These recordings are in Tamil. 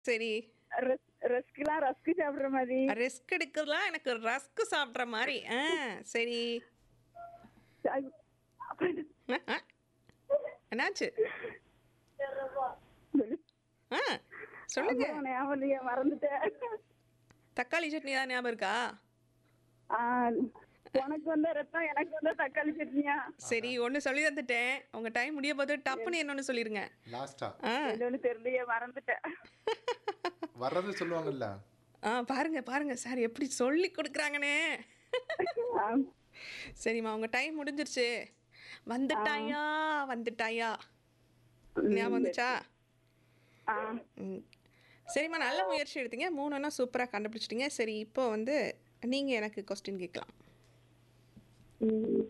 சரி ரஸ்க்லாம் ரஸ்க் சாப்பிடுற மாதிரி ரிஸ்க் எடுக்கிறதுலாம் எனக்கு ரஸ்க் சாப்பிட்ற மாதிரி ஆ சரி ஐ- அப்புறம் என்னாச்சு சொல்லு. ஆ சொல்லுங்க அப்புறம் ஞாபகம் இல்லையே, மறந்துட்டேன் தக்காளி சட்னி தான் ஞாபகம் இருக்கா ஆ, உனக்கு வந்த ரத்தம் எனக்கு வந்த தக்காளி சட்னியா சரி ஒன்று சொல்லி தந்துட்டேன் உங்கள் டைம் முடிய போது டப்புன்னு என்னொன்று சொல்லிடுங்க லாஸ்டா ஆ என்னன்னு தெரியலையே மறந்துட்டேன் வர்றது சொல்லுவாங்கல்ல ஆ பாருங்க பாருங்க சார் எப்படி சொல்லி கொடுக்குறாங்கண்ணே ஆ, சரிம்மா உங்கள் டைம் முடிஞ்சிருச்சு வந்துட்டாயா வந்துட்டாயா ஞாபகம் வந்துச்சா ஆ, ம். சரிம்மா நல்ல முயற்சி எடுத்தீங்க மூணுன்னா சூப்பராக கண்டுபிடிச்சிட்டீங்க சரி இப்போ வந்து நீங்கள் எனக்கு கொஸ்டின் கேட்கலாம் ம்.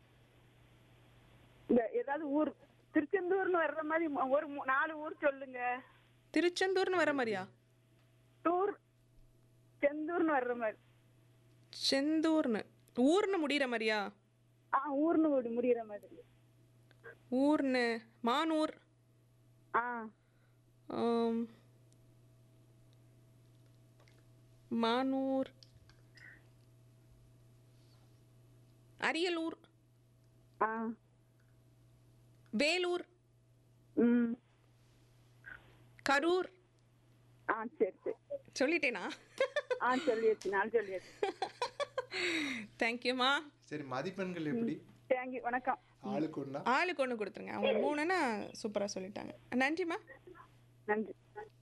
இந்த ஏதாவது ஊர் திருச்செந்தூர்னு வர்ற மாதிரி ம- ஒரு மூ- நாலு ஊர் சொல்லுங்க திருச்செந்தூர்னு வர மாதிரியா டூர் செந்தூர்னு வர்ற மாதிரி செந்தூர்னு ஊர்னு முடிகிற மாதிரியா ஆ ஊர்னு முடி- முடியிற மாதிரி ஊர்னு மானூர் ஆ ஆம், மானூர் அரியலூர் ஆ வேலூர் ம் கரூர் ஆ சரி சரி சொல்லிட்டேனா ஆ சொல்லியாச்சு நான் சொல்லியாச்சு தேங்க்யூம்மா சரி மதிப்பெண்கள் எப்படி தேங்க்யூ வணக்கம் ஆளுக்கு ஒண்ணா ஆளுக்கு ஒன்று கொடுத்துருங்க அவங்க மூணுன்னா சூப்பராக சொல்லிட்டாங்க நன்றிம்மா நன்றி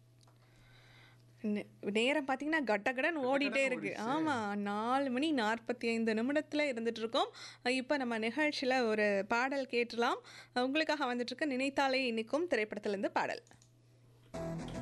நே- நேரம் பார்த்தீங்கன்னா கட்டகடன் ஓடிட்டே இருக்கு ஆமாம் நாலு மணி நாற்பத்தி ஐந்து நிமிடத்தில் இருந்துட்டு இருக்கோம் இப்போ நம்ம நிகழ்ச்சியில் ஒரு பாடல் கேட்டலாம் உங்களுக்காக வந்துட்டு இருக்க நினைத்தாலே இன்னிக்கும் திரைப்படத்திலேருந்து பாடல்